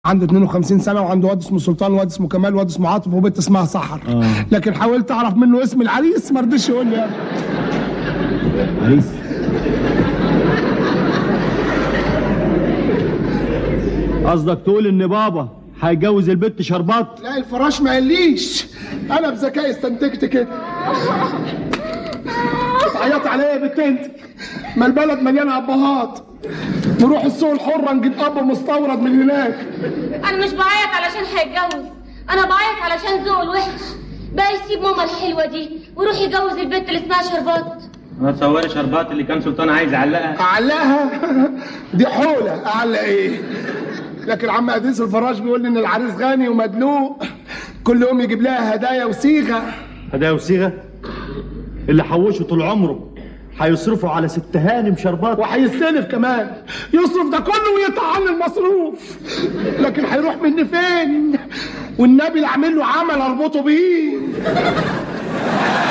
عنده 52 سنه وعنده واد اسمه سلطان واد اسمه كمال واد اسمه عاطف وبنت اسمها سحر آه. لكن حاولت اعرف منه اسم العريس ما رضيش يقول لي أبدا. عريس قصدك تقول ان بابا هيجوز البت شربات لا الفراش ما قاليش انا بذكائي استنتجت كده بتعيط عليا يا بنت انت ما البلد مليانه ابهات نروح السوق الحره نجيب اب مستورد من هناك انا مش بعيط علشان هيتجوز انا بعيط علشان ذوقه الوحش بقى يسيب ماما الحلوه دي ويروح يجوز البنت اللي اسمها شربات ما تصوري شربات اللي كان سلطان عايز يعلقها اعلقها دي حوله اعلق ايه لكن عم ادريس الفراش بيقول لي ان العريس غني ومدلوق كل يوم يجيب لها هدايا وصيغه هدايا وصيغه اللي حوشه طول عمره هيصرفوا على ست هانم شربات وهيستلف كمان يصرف ده كله ويقطع عني المصروف لكن هيروح مني فين والنبي اللي عامل له عمل اربطه بيه